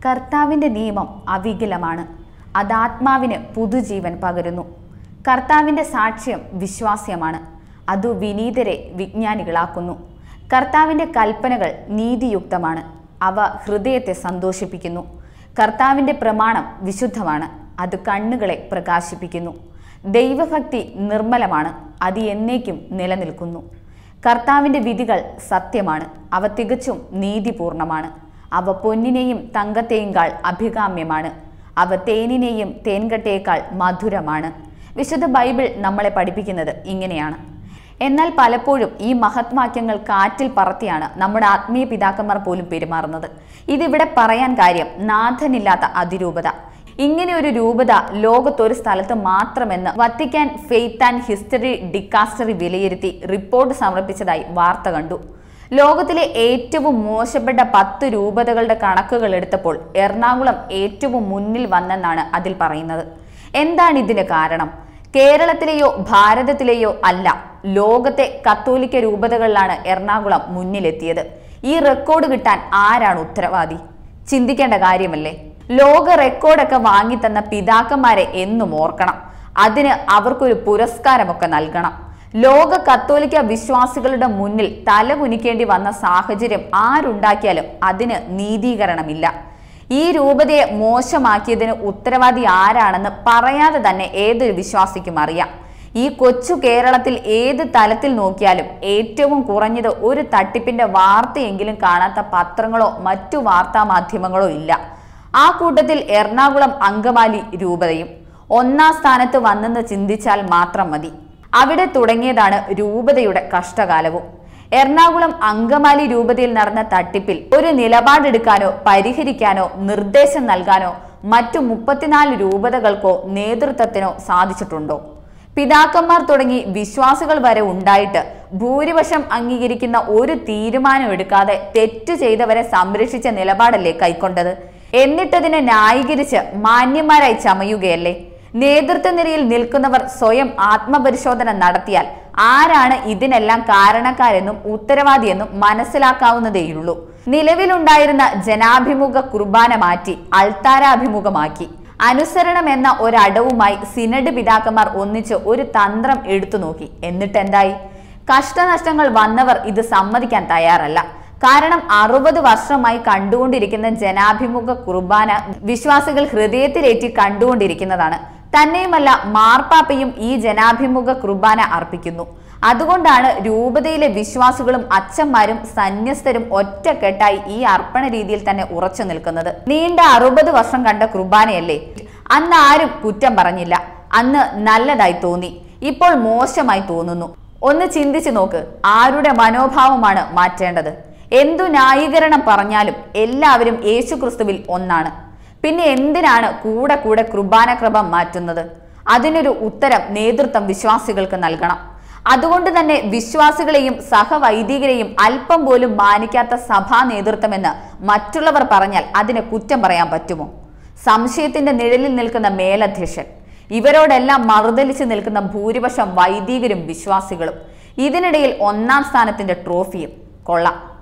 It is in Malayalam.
കർത്താവിൻ്റെ നിയമം അവികലമാണ് അതാത്മാവിന് പുതുജീവൻ പകരുന്നു കർത്താവിൻ്റെ സാക്ഷ്യം വിശ്വാസ്യമാണ് അതു വിനീതരെ വിജ്ഞാനികളാക്കുന്നു കർത്താവിൻ്റെ കൽപ്പനകൾ നീതിയുക്തമാണ് അവ ഹൃദയത്തെ സന്തോഷിപ്പിക്കുന്നു കർത്താവിൻ്റെ പ്രമാണം വിശുദ്ധമാണ് അത് കണ്ണുകളെ പ്രകാശിപ്പിക്കുന്നു ദൈവഭക്തി നിർമ്മലമാണ് അത് എന്നേക്കും നിലനിൽക്കുന്നു കർത്താവിൻ്റെ വിധികൾ സത്യമാണ് അവ തികച്ചും നീതിപൂർണമാണ് അവ പൊന്നിനെയും തങ്കത്തെയും കാൾ അഭികാമ്യമാണ് അവ തേനിനെയും തേൻകട്ടയേക്കാൾ മധുരമാണ് വിശുദ്ധ ബൈബിൾ നമ്മളെ പഠിപ്പിക്കുന്നത് ഇങ്ങനെയാണ് എന്നാൽ പലപ്പോഴും ഈ മഹത്വാക്യങ്ങൾ കാറ്റിൽ പറത്തിയാണ് നമ്മുടെ ആത്മീയ പിതാക്കന്മാർ പോലും പെരുമാറുന്നത് ഇതിവിടെ പറയാൻ കാര്യം നാഥനില്ലാത്ത അതിരൂപത ഇങ്ങനെ ഒരു രൂപത ലോകത്തൊരു സ്ഥലത്ത് മാത്രമെന്ന് Vatican faith and history dicastery വിലയിരുത്തി റിപ്പോർട്ട് സമർപ്പിച്ചതായി വാർത്ത കണ്ടു ലോകത്തിലെ ഏറ്റവും മോശപ്പെട്ട പത്ത് രൂപതകളുടെ കണക്കുകൾ എടുത്തപ്പോൾ എറണാകുളം ഏറ്റവും മുന്നിൽ വന്നെന്നാണ് അതിൽ പറയുന്നത് എന്താണ് ഇതിന് കാരണം കേരളത്തിലെയോ ഭാരതത്തിലെയോ അല്ല ലോകത്തെ കത്തോലിക്ക രൂപതകളിലാണ് എറണാകുളം മുന്നിലെത്തിയത് ഈ റെക്കോർഡ് കിട്ടാൻ ആരാണ് ഉത്തരവാദി ചിന്തിക്കേണ്ട കാര്യമല്ലേ ലോക റെക്കോർഡൊക്കെ വാങ്ങിത്തന്ന പിതാക്കന്മാരെ എന്നും ഓർക്കണം അതിന് അവർക്കൊരു പുരസ്കാരമൊക്കെ നൽകണം ലോക കത്തോലിക്ക വിശ്വാസികളുടെ മുന്നിൽ തലകുനിക്കേണ്ടി വന്ന സാഹചര്യം ആരുണ്ടാക്കിയാലും അതിന് നീതീകരണമില്ല ഈ രൂപതയെ മോശമാക്കിയതിന് ഉത്തരവാദി ആരാണെന്ന് പറയാതെ തന്നെ ഏതൊരു വിശ്വാസിക്കും അറിയാം ഈ കൊച്ചു കേരളത്തിൽ ഏത് തലത്തിൽ നോക്കിയാലും ഏറ്റവും കുറഞ്ഞത് ഒരു തട്ടിപ്പിന്റെ വാർത്തയെങ്കിലും കാണാത്ത പത്രങ്ങളോ മറ്റു വാർത്താ മാധ്യമങ്ങളോ ഇല്ല ആ കൂട്ടത്തിൽ എറണാകുളം അങ്കമാലി രൂപതയും ഒന്നാം സ്ഥാനത്ത് വന്നെന്ന് ചിന്തിച്ചാൽ മാത്രം മതി അവിടെ തുടങ്ങിയതാണ് രൂപതയുടെ കഷ്ടകാലവും എറണാകുളം അങ്കമാലി രൂപതയിൽ നടന്ന തട്ടിപ്പിൽ ഒരു നിലപാടെടുക്കാനോ പരിഹരിക്കാനോ നിർദ്ദേശം നൽകാനോ മറ്റു മുപ്പത്തിനാല് രൂപതകൾക്കോ നേതൃത്വത്തിനോ സാധിച്ചിട്ടുണ്ടോ പിതാക്കന്മാർ തുടങ്ങി വിശ്വാസികൾ വരെ ഉണ്ടായിട്ട് ഭൂരിപക്ഷം അംഗീകരിക്കുന്ന ഒരു തീരുമാനം എടുക്കാതെ തെറ്റു ചെയ്തവരെ സംരക്ഷിച്ച നിലപാടല്ലേ കൈക്കൊണ്ടത് എന്നിട്ടതിനെ ന്യായീകരിച്ച് മാന്യന്മാരായി ചമയുകയല്ലേ നേതൃത്വ നിരയിൽ നിൽക്കുന്നവർ സ്വയം ആത്മപരിശോധന നടത്തിയാൽ ആരാണ് ഇതിനെല്ലാം കാരണക്കാരെന്നും ഉത്തരവാദിയെന്നും മനസ്സിലാക്കാവുന്നതേയുള്ളൂ നിലവിലുണ്ടായിരുന്ന ജനാഭിമുഖ കുർബാന മാറ്റി അൾത്താരാഭിമുഖമാക്കി അനുസരണം എന്ന ഒരടവുമായി സിനഡ് പിതാക്കന്മാർ ഒന്നിച്ച് ഒരു തന്ത്രം എടുത്തു നോക്കി എന്നിട്ട് എന്തായി കഷ്ടനഷ്ടങ്ങൾ വന്നവർ ഇത് സമ്മതിക്കാൻ തയ്യാറല്ല കാരണം അറുപത് വർഷമായി കണ്ടുകൊണ്ടിരിക്കുന്ന ജനാഭിമുഖ കുർബാന വിശ്വാസികൾ ഹൃദയത്തിലേറ്റി കണ്ടുകൊണ്ടിരിക്കുന്നതാണ് തന്നെയുമല്ല മാർപ്പാപ്പയും ഈ ജനാഭിമുഖ കുർബാന അർപ്പിക്കുന്നു അതുകൊണ്ടാണ് രൂപതയിലെ വിശ്വാസികളും അച്ഛന്മാരും സന്യസ്തരും ഒറ്റക്കെട്ടായി ഈ അർപ്പണ രീതിയിൽ തന്നെ ഉറച്ചു നിൽക്കുന്നത് നീണ്ട അറുപത് വർഷം കണ്ട കുർബാനയല്ലേ അന്ന് ആരും കുറ്റം പറഞ്ഞില്ല അന്ന് നല്ലതായി തോന്നി ഇപ്പോൾ മോശമായി തോന്നുന്നു ഒന്ന് ചിന്തിച്ചു നോക്ക് ആരുടെ മനോഭാവമാണ് മാറ്റേണ്ടത് എന്തു ന്യായീകരണം പറഞ്ഞാലും എല്ലാവരും യേശുക്രിസ്തുവിൽ ഒന്നാണ് പിന്നെ എന്തിനാണ് കൂടെ കൂടെ കുർബാന ക്രമം മാറ്റുന്നത് അതിനൊരു ഉത്തരം നേതൃത്വം വിശ്വാസികൾക്ക് നൽകണം അതുകൊണ്ട് തന്നെ വിശ്വാസികളെയും സഹവൈദികരെയും അല്പം പോലും മാനിക്കാത്ത സഭാ നേതൃത്വമെന്ന് മറ്റുള്ളവർ പറഞ്ഞാൽ അതിനെ കുറ്റം പറയാൻ പറ്റുമോ സംശയത്തിന്റെ നിഴലിൽ നിൽക്കുന്ന മേലധ്യക്ഷൻ ഇവരോടെല്ലാം മറുതലിച്ച് നിൽക്കുന്ന ഭൂരിപക്ഷം വൈദികരും വിശ്വാസികളും ഇതിനിടയിൽ ഒന്നാം സ്ഥാനത്തിന്റെ ട്രോഫിയും കൊള്ളാം